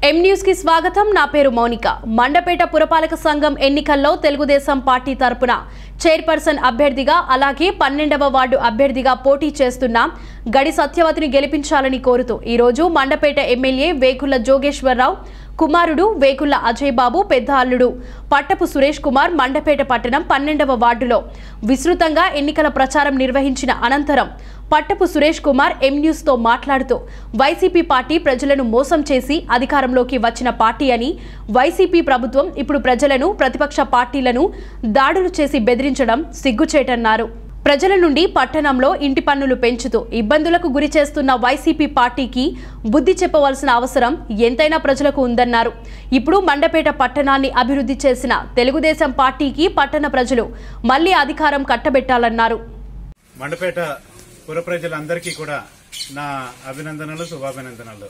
M news కి స్వాగతం నా పేరు మౌనిక మండపేట పురపాలక సంఘం ఎన్నికల్లో తెలుగుదేశం పార్టీ తరపున చైర్పర్సన్ అభ్యర్థిగా అలాగే పన్నెండవ వార్డు అభ్యర్థిగా పోటీ చేస్తున్న గడి సత్యవతిని గెలిపించాలని కోరుతూ ఈరోజు మండపేట ఎమ్మెల్యే వేకుల జోగేశ్వరరావు కుమారుడు వేకుల అజయ్ బాబు పెద్ద అల్లుడు పట్టపు సురేష్ కుమార్ మండపేట పట్టణం పన్నెండవ వార్డులో విస్తృతంగా ఎన్నికల ప్రచారం నిర్వహించిన అనంతరం పట్టపు సురేష్ కుమార్ ఎం న్యూస్ తో మాట్లాడుతూ వైసీపీ పార్టీ ప్రజలను మోసం చేసి అధికారంలోకి వచ్చిన పార్టీ అని వైసీపీ ప్రభుత్వం ఇప్పుడు ప్రజలను ప్రతిపక్ష పార్టీలను దాడులు చేసి బెదిరించడం సిగ్గుచేటన్నారు ప్రజల నుండి పట్టణంలో ఇంటి పన్నులు పెంచుతూ ఇబ్బందులకు గురి చేస్తున్న వైసీపీ పార్టీకి బుద్ధి చెప్పవలసిన అవసరం ఎంతైనా ప్రజలకు ఉందన్నారు ఇప్పుడు మండపేట పట్టణాన్ని అభివృద్ధి చేసిన తెలుగుదేశం పార్టీకి పట్టణ ప్రజలు మళ్లీ అధికారం కట్టబెట్టాలన్నారు మండపేట పుర ప్రజలందరికీ కూడా నా అభినందనలు శుభాభినందనలు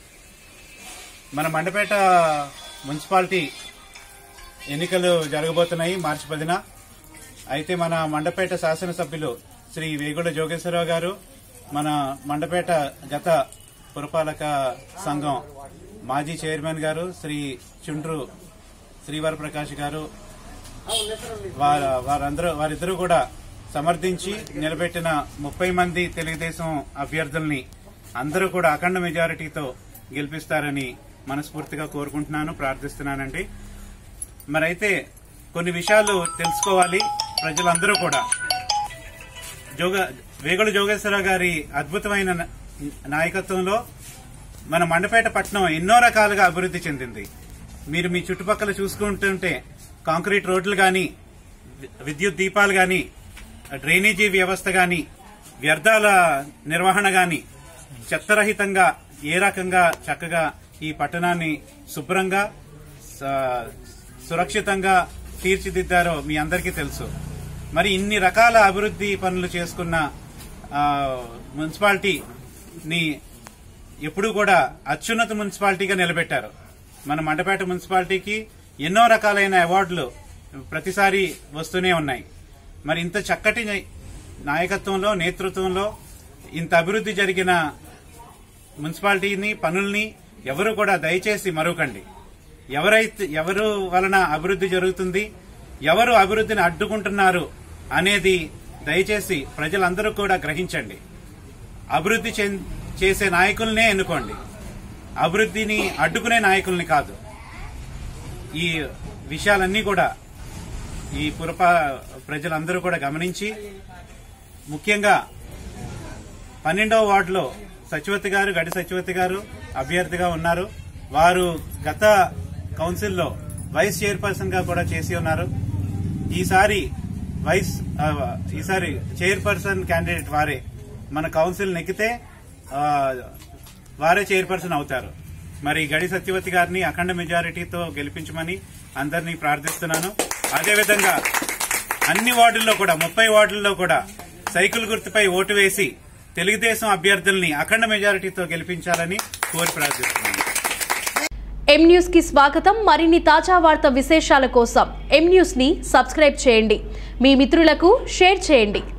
మన మండపేట మున్సిపాలిటీ ఎన్నికలు జరగబోతున్నాయి మార్చి పదిన అయితే మన మండపేట శాసనసభ్యులు శ్రీ వేగుడ జోగేశ్వరరావు గారు మన మండపేట గత పురపాలక సంఘం మాజీ చైర్మన్ గారు శ్రీ చుండ్రు శ్రీవరప్రకాష్ గారు వార- వారందరూ వారిద్దరూ కూడా సమర్థించి నిలబెట్టిన ముప్పై మంది తెలుగుదేశం అభ్యర్థుల్ని అందరూ కూడా అఖండ మెజారిటీతో గెలిపిస్తారని మనస్ఫూర్తిగా కోరుకుంటున్నాను ప్రార్థిస్తున్నానండి మరైతే కొన్ని విషయాలు తెలుసుకోవాలి ప్రజలందరూ కూడా జోగ వేగుల జోగేశ్వరరావు గారి అద్భుతమైన నా- నాయకత్వంలో మన మండపేట పట్టణం ఎన్నో రకాలుగా అభివృద్ధి చెందింది మీరు మీ చుట్టుపక్కల చూసుకుంటుంటే కాంక్రీట్ రోడ్లు గాని వి- విద్యుత్ దీపాలు గాని డ్రైనేజీ వ్యవస్థ గాని వ్యర్థాల నిర్వహణ గాని చెత్తరహితంగా ఏ రకంగా చక్కగా ఈ పట్టణాన్ని శుభ్రంగా స- సురక్షితంగా తీర్చిదిద్దారో మీ అందరికీ తెలుసు మరి ఇన్ని రకాల అభివృద్ధి పనులు చేసుకున్న ఆ, మున్సిపాలిటీని ఎప్పుడూ కూడా అత్యున్నత మున్సిపాలిటీగా నిలబెట్టారు మన మండపేట మున్సిపాలిటీకి ఎన్నో రకాలైన అవార్డులు ప్రతిసారి వస్తూనే ఉన్నాయి మరి ఇంత చక్కటి నాయకత్వంలో నేతృత్వంలో ఇంత అభివృద్ధి జరిగిన మున్సిపాలిటీని పనుల్ని ఎవరు కూడా దయచేసి మరొకండి ఎవరైతే ఎవరు వలన అభివృద్ధి జరుగుతుంది ఎవరు అభివృద్ధిని అడ్డుకుంటున్నారు అనేది దయచేసి ప్రజలందరూ కూడా గ్రహించండి అభివృద్ధి చెం- చేసే నాయకులనే ఎన్నుకోండి అభివృద్ధిని అడ్డుకునే నాయకుల్ని కాదు ఈ విషయాలన్నీ కూడా ఈ పురపా ప్రజలందరూ కూడా గమనించి ముఖ్యంగా పన్నెండవ వార్డులో సచివతి గారు గడి సచివతి గారు అభ్యర్థిగా ఉన్నారు వారు గత కౌన్సిల్లో వైస్ చైర్పర్సన్ గా కూడా చేసి ఉన్నారు ఈసారి వైస్ ఆ, ఈసారి చైర్పర్సన్ క్యాండిడేట్ వారే మన కౌన్సిల్ నెక్కితే ఆ, వారే చైర్పర్సన్ అవుతారు మరి గడి సత్యవతి గారిని అఖండ మెజారిటీతో గెలిపించమని అందరినీ ప్రార్థిస్తున్నాను అదేవిధంగా అన్ని వార్డుల్లో కూడా ముప్పై వార్డుల్లో కూడా సైకిల్ గుర్తుపై ఓటు వేసి తెలుగుదేశం అభ్యర్థుల్ని అఖండ మెజారిటీతో గెలిపించాలని కోరి ప్రార్థిస్తున్నాను ఎం న్యూస్ కి స్వాగతం మరిన్ని తాజా వార్త విశేషాల కోసం ఎం న్యూస్ ని సబ్స్క్రైబ్ చేయండి మీ మిత్రులకు షేర్ చేయండి